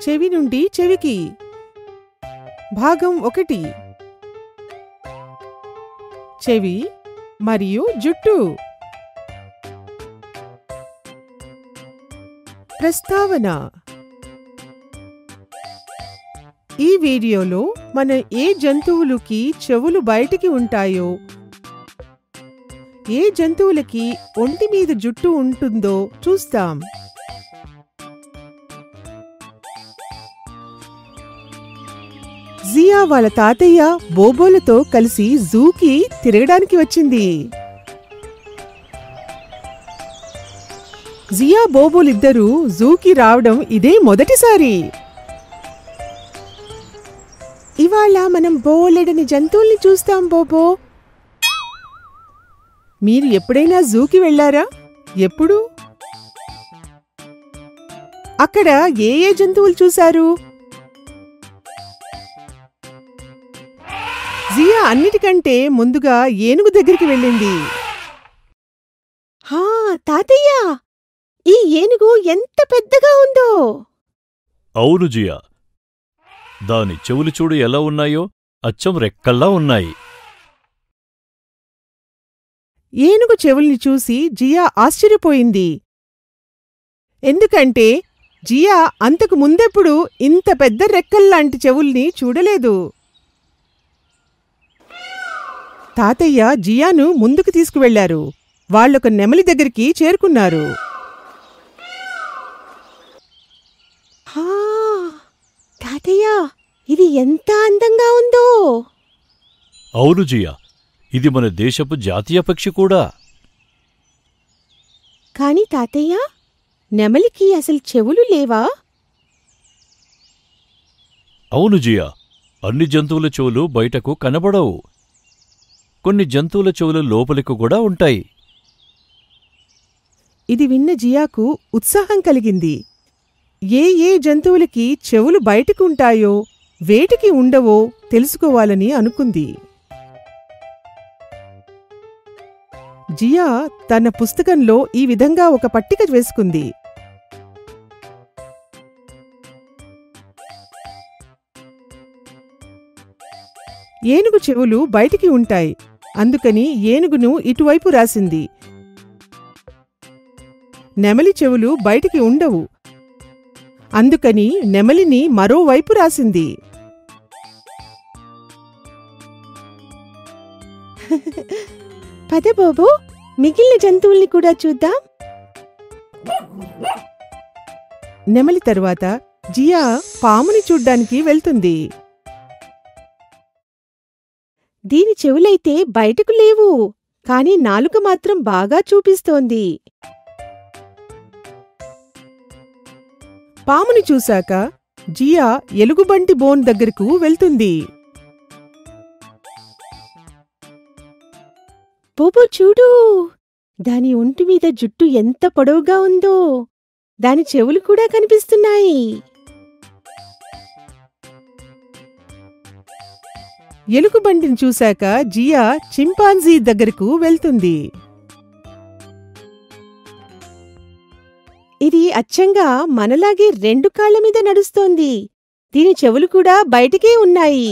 చెవి నుండి చెవికి భాగం ఒకటి చెవి మరియు జుట్టు ప్రస్తావన ఈ వీడియోలో మన ఏ జంతువులకి చెవులు బయటికి ఉంటాయో ఏ జంతువులకి ఒంటి మీద జుట్టు ఉంటుందో చూస్తాం జియా వాళ్ళ తాతయ్య బోబోలతో కలిసి జూకి తిరగడానికి వచ్చింది జియా బోబోలిద్దరూ జూకి రావడం ఇదే మొదటిసారి ఇవాళ మనం బోలెడని జంతువుల్ని చూస్తాం బోబో మీరు ఎప్పుడైనా జూకి వెళ్ళారా ఎప్పుడు అక్కడ ఏ ఏ జంతువులు చూశారు జియా అన్నిటికంటే ముందుగా ఏనుగు దగ్గరికి వెళ్ళింది హా తాతయ్య ఈ ఏనుగు ఎంత పెద్దగా ఉందో అవును జియా దాని చెవులు చూడు ఎలా ఉన్నాయో అచ్చం రెక్కల్లా ఉన్నాయి ఏనుగు చెవుల్ని చూసి జియా ఆశ్చర్యపోయింది ఎందుకంటే జియా అంతకు ముందెప్పుడు ఇంత పెద్ద రెక్కల్లాంటి చెవుల్ని చూడలేదు తాతయ్య జియాను ముందుకు తీసుకువెళ్లారు వాళ్ళొక నెమలి దగ్గరికి చేరుకున్నారు హా, తాతయ్య ఇది ఎంత అందంగా ఉందో అవును జియా ఇది మన దేశపు జాతీయ పక్షి కూడా కాని తాతయ్య నెమలికి అసలు చెవులు లేవా అవును జియా అన్ని జంతువుల చెవులు బయటకు కనబడవు కొన్ని జంతువుల చెవులు లోపలికి కూడా ఉంటాయి ఇది విన్న జియాకు ఉత్సాహం కలిగింది ఏ ఏ జంతువులకి చెవులు బయటకు ఉంటాయో వేటికి ఉండవో తెలుసుకోవాలని అనుకుంది జియా తన పుస్తకంలో ఈ విధంగా ఒక పట్టిక వేసుకుంది ఏనుగు చెవులు బయటికి ఉంటాయి అందుకని ఏనుగును ఇటువైపు రాసింది నెమలి చెవులు బయటికి ఉండవు అందుకని నెమలిని మరోవైపు రాసింది పదే బాబు మిగిలిన జంతువుల్ని కూడా చూద్దాం నెమలి తరువాత జియా పాముని చూడ్డానికి వెళ్తుంది దీని చెవులైతే బయటకు లేవు కాని నాలుక మాత్రం బాగా చూపిస్తోంది పాముని చూశాక జియా ఎలుగుబంటి బోన్ దగ్గరకు వెళ్తుంది బోబో చూడు దాని ఒంటి మీద జుట్టు ఎంత పొడవుగా ఉందో దాని చెవులు కూడా కనిపిస్తున్నాయి ఎలుగుబంటిని చూశాక జియా చింపాంజీ దగ్గరకు వెళ్తుంది ఇది అచ్చంగా మనలాగే రెండు కాళ్ల మీద నడుస్తోంది దీని చెవులు కూడా బయటికే ఉన్నాయి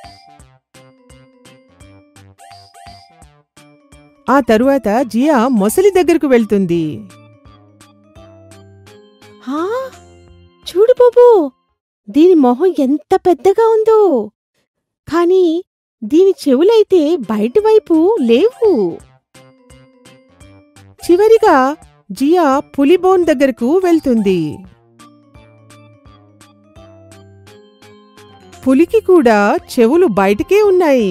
ఆ తరువాత జియా మొసలి దగ్గరకు వెళ్తుంది హా చూడు బాబు దీని మొహం ఎంత పెద్దగా ఉందో కాని దీని చెవులైతే బయటివైపు లేవు చివరిగా జియా పులిబోన్ దగ్గరకు వెళ్తుంది పులికి కూడా చెవులు బయటికే ఉన్నాయి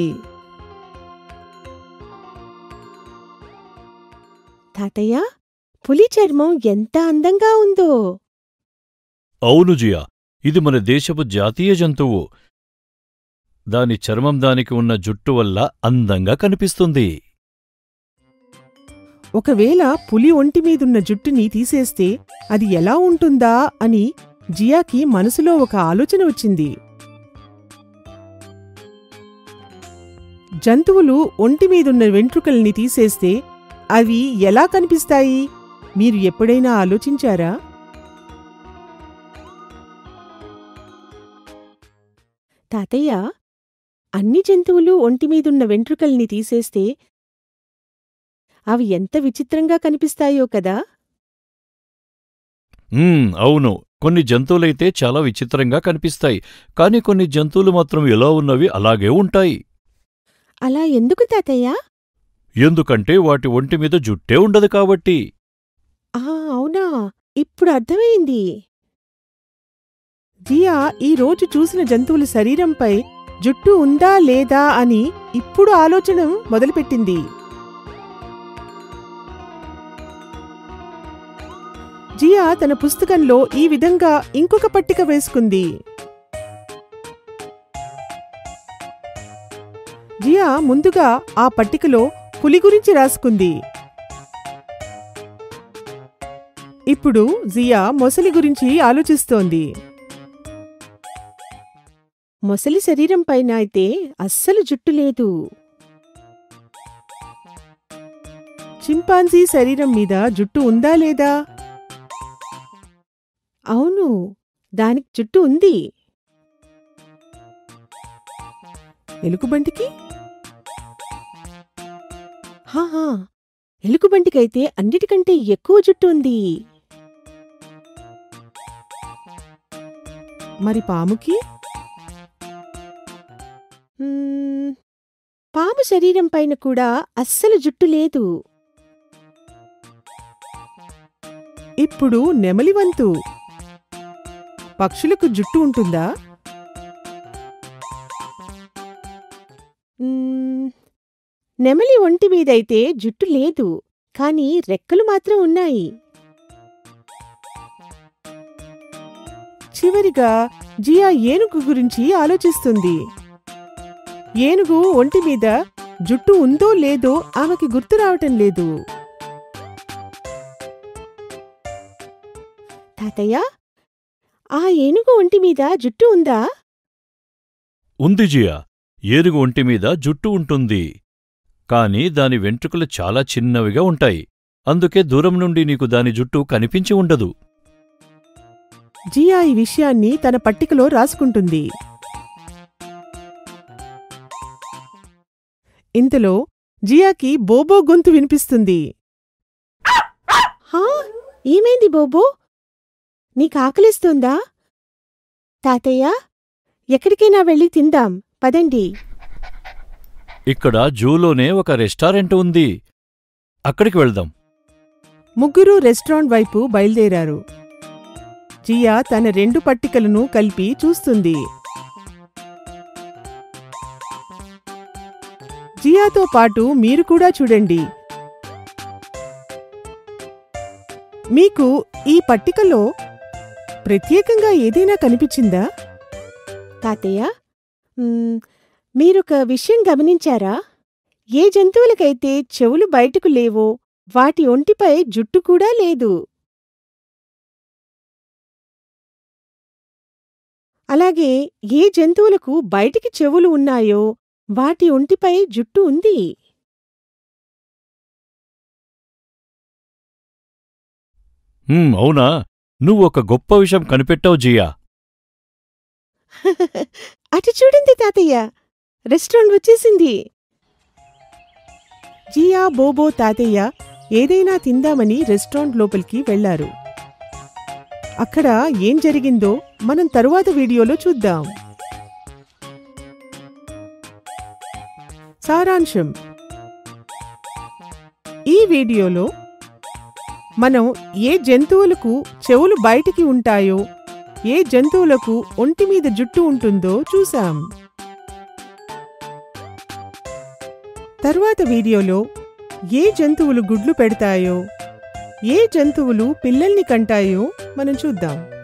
తాతయ్య పులి చర్మం ఎంత అందంగా ఉందో అవును జియా ఇది మన దేశపు జాతీయ జంతువు దాని చర్మం దానికి ఉన్న జుట్టు వల్ల అందంగా కనిపిస్తుంది ఒకవేళ పులి ఒంటి మీదున్న జుట్టుని తీసేస్తే అది ఎలా ఉంటుందా అని జియాకి మనసులో ఒక ఆలోచన వచ్చింది జంతువులు ఒంటి మీదున్న వెంట్రుకల్ని తీసేస్తే అవి ఎలా కనిపిస్తాయి మీరు ఎప్పుడైనా ఆలోచించారా తాతయ్య అన్ని జంతువులు ఒంటిమీదున్న వెంట్రుకల్ని తీసేస్తే అవి ఎంత విచిత్రంగా కనిపిస్తాయో కదా ఉమ్, అవును కొన్ని జంతువులైతే చాలా విచిత్రంగా కనిపిస్తాయి కాని కొన్ని జంతువులు మాత్రం ఎలా ఉన్నవి అలాగే ఉంటాయి అలా ఎందుకు తాతయ్య ఎందుకంటే వాటి ఒంటి మీద జుట్టే ఉండదు కాబట్టి ఆ అవునా ఇప్పుడు అర్థమైంది జియా ఈ రోజు చూసిన జంతువుల శరీరంపై జుట్టు ఉందా లేదా అని ఇప్పుడు ఆలోచన మొదలుపెట్టింది జియా తన పుస్తకంలో ఈ విధంగా ఇంకొక పట్టిక వేసుకుంది జియా ముందుగా ఆ పట్టికలో పులి గురించి రాసుకుంది ఇప్పుడు జియా మొసలి గురించి ఆలోచిస్తోంది మొసలి శరీరం పైన అయితే అస్సలు జుట్టు లేదు చింపాంజీ శరీరం మీద జుట్టు ఉందా లేదా అవును దానికి జుట్టు ఉంది ఎలుగుబంటికి హాహా ఎలుగుబంటికైతే అన్నిటికంటే ఎక్కువ జుట్టు ఉంది మరి పాముకి మ్మ్, పాము శరీరం పైన కూడా అస్సలు జుట్టు లేదు ఇప్పుడు నెమలివంతు పక్షులకు జుట్టు ఉంటుందా మ్మ్, నెమలి ఒంటి మీదైతే జుట్టు లేదు కాని రెక్కలు మాత్రం ఉన్నాయి చివరిగా జియా ఏనుగు గురించి ఆలోచిస్తుంది ఏనుగు ఒంటి మీద జుట్టు ఉందో లేదో ఆమెకి గుర్తు రావటం లేదు తాతయ్య ఆ ఏనుగు ఒంటి మీద జుట్టు ఉందా ఉంది జియా ఏనుగు ఒంటి మీద జుట్టు ఉంటుంది కాని దాని వెంట్రుకలు చాలా చిన్నవిగా ఉంటాయి అందుకే దూరం నుండి నీకు దాని జుట్టు కనిపించి ఉండదు జియా ఈ విషయాన్ని తన పట్టికలో రాసుకుంటుంది ఇంతలో జియాకి బోబో గొంతు వినిపిస్తుంది హా ఏమైంది బోబో నీకు ఆకలిస్తుందా తాతయ్య ఎక్కడికైనా వెళ్ళి తిందాం పదండి ఇక్కడ జూలోనే ఒక రెస్టారెంట్ ఉంది అక్కడికి వెళ్దాం ముగ్గురు రెస్టారెంట్ వైపు బయలుదేరారు జియా తన రెండు పట్టికలను కలిపి చూస్తుంది జియాతో పాటు మీరు కూడా చూడండి మీకు ఈ పట్టికలో ప్రత్యేకంగా ఏదైనా కనిపించిందా తాతయ్య మ్మ్, మీరొక విషయం గమనించారా ఏ జంతువులకైతే చెవులు బయటకు లేవో వాటి ఒంటిపై జుట్టు కూడా లేదు అలాగే ఏ జంతువులకు బయటికి చెవులు ఉన్నాయో వాటి ఒంటిపై జుట్టు ఉంది "హ్మ్, అవునా నువ్వు ఒక గొప్ప విషయం కనిపెట్టావు జియా అటు చూడండి తాతయ్య రెస్టారెంట్ వచ్చేసింది జియా బోబో తాతయ్య ఏదైనా తిందామని రెస్టారెంట్ లోపలికి వెళ్లారు అక్కడ ఏం జరిగిందో మనం తరువాత వీడియోలో చూద్దాం సారాంశం ఈ వీడియోలో మనం ఏ జంతువులకు చెవులు బయటికి ఉంటాయో ఏ జంతువులకు ఒంటి మీద జుట్టు ఉంటుందో చూసాం తరువాత వీడియోలో ఏ జంతువులు గుడ్లు పెడతాయో ఏ జంతువులు పిల్లల్ని కంటాయో మనం చూద్దాం